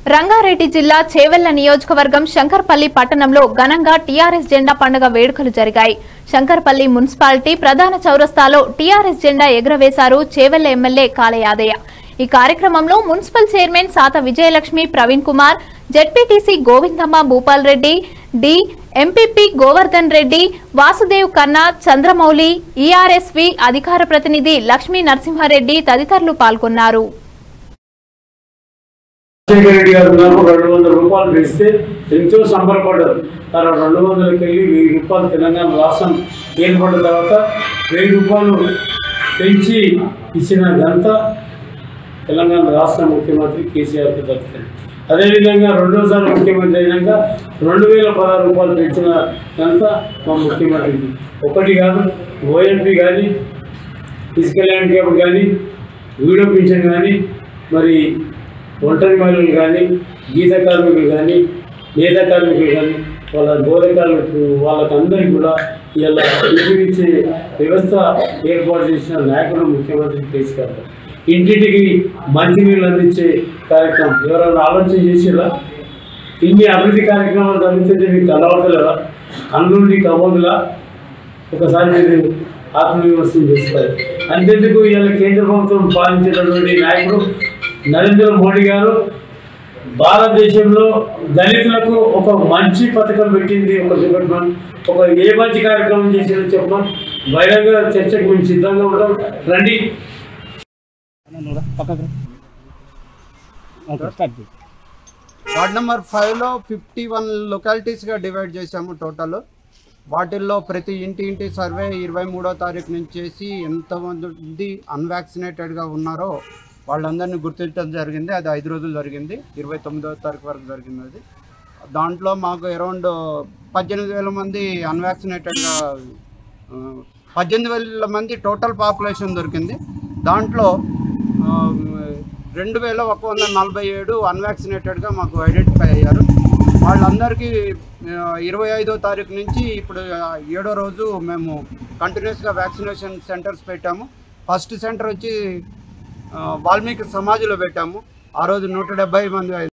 రంగారెడ్డి జిల్లా చేవెళ్ల నియోజకవర్గం శంకర్పల్లి పట్టణంలో ఘనంగా టీఆర్ఎస్ జెండా పండుగ వేడుకలు జరిగాయి శంకర్పల్లి మున్సిపాలిటీ ప్రధాన చౌరస్తాలో టీఆర్ఎస్ జెండా ఎగురవేశారు చేవెళ్ల ఎమ్మెల్యే కాలయాదయ్య ఈ కార్యక్రమంలో municipal chairman Satha Vijayalakshmi Praveen Kumar ZPTC Govindamma Bhupal Reddy D MPP Govardhan Reddy Vasudev Kanna Chandramouli ఈఆర్ఎస్వి అధికార ప్రతినిధి లక్ష్మీ నరసింహారెడ్డి తదితరులు పాల్గొన్నారు రాజశేఖర రెడ్డి గారు నాకు రెండు వందల రూపాయలు వేస్తే ఎంతో సంబరపడ్డారు తన రెండు వందలకి వెళ్ళి వెయ్యి రూపాయలు తెలంగాణ రాష్ట్రం ఏర్పడిన తర్వాత వెయ్యి రూపాయలు పెంచి ఇచ్చిన ఘనత తెలంగాణ రాష్ట్ర ముఖ్యమంత్రి కేసీఆర్కి దక్కుతుంది అదేవిధంగా రెండోసారి ముఖ్యమంత్రి అయినాక రెండు వేల పదహారు రూపాయలు పెంచిన ఘనత మా ముఖ్యమంత్రికి ఒకటి కాదు ఓఎంపీ కానీ ఫిజికల్ హ్యాండిక్యాప్ కానీ వీడియో పింఛన్ కానీ మరి ఒంటరి మహిళలు కానీ గీత కార్మికులు కానీ నేత కార్మికులు కానీ వాళ్ళ బోధ కార్మికులు వాళ్ళకందరికీ కూడా ఇలా ఇచ్చే వ్యవస్థ ఏర్పాటు చేసిన నాయకుడు ముఖ్యమంత్రి కేసీఆర్ గారు. ఇంటింటికి మంచినీళ్ళు అందించే కార్యక్రమం ఎవరైనా ఆలోచన చేసిరా ఇన్ని అభివృద్ధి కార్యక్రమాలు జరుగుతుంటే మీకు కలవతలేదా కన్నుండి కబోదులా ఒకసారి మీరు ఆత్మవిమర్శనం చేసుకోవాలి అంతెందుకు ఇవాళ కేంద్ర ప్రభుత్వం పాలించేటటువంటి నాయకుడు నరేంద్ర మోడీ గారు భారతదేశంలో దళితులకు ఒక మంచి పథకం పెట్టింది ఒక చెప్పడం ఒక ఏ మంచి కార్యక్రమం చేసిందో చెప్పడం బహిరంగ చర్చకు మేము సిద్ధంగా ఉంటాం రండి వార్డ్ నెంబర్ ఫైవ్లో ఫిఫ్టీ వన్ లొకాలిటీస్గా డివైడ్ చేశాము టోటల్ వాటిల్లో ప్రతి ఇంటి ఇంటి సర్వే ఇరవై మూడో తారీఖు నుంచి చేసి ఎంతమంది అన్వాక్సినేటెడ్గా ఉన్నారో వాళ్ళందరినీ గుర్తించడం జరిగింది అది ఐదు రోజులు జరిగింది ఇరవై తొమ్మిదో తారీఖు వరకు జరిగింది అది దాంట్లో మాకు అరౌండ్ పద్దెనిమిది వేల మంది అన్వాక్సినేటెడ్గా పద్దెనిమిది వేల మంది టోటల్ పాపులేషన్ దొరికింది దాంట్లో ఆ, రెండు వేల ఒక వందల నలభై ఏడు అన్వాక్సినేటెడ్గా మాకు ఐడెంటిఫై అయ్యారు వాళ్ళందరికీ ఆ, ఇరవై ఐదో తారీఖు నుంచి ఇప్పుడు ఆ, ఏడో రోజు మేము కంటిన్యూస్గా వ్యాక్సినేషన్ సెంటర్స్ పెట్టాము ఫస్ట్ సెంటర్ వచ్చి ఆ, వాల్మీకి సమాధిలో పెట్టాము ఆ రోజు నూట డెబ్బై మంది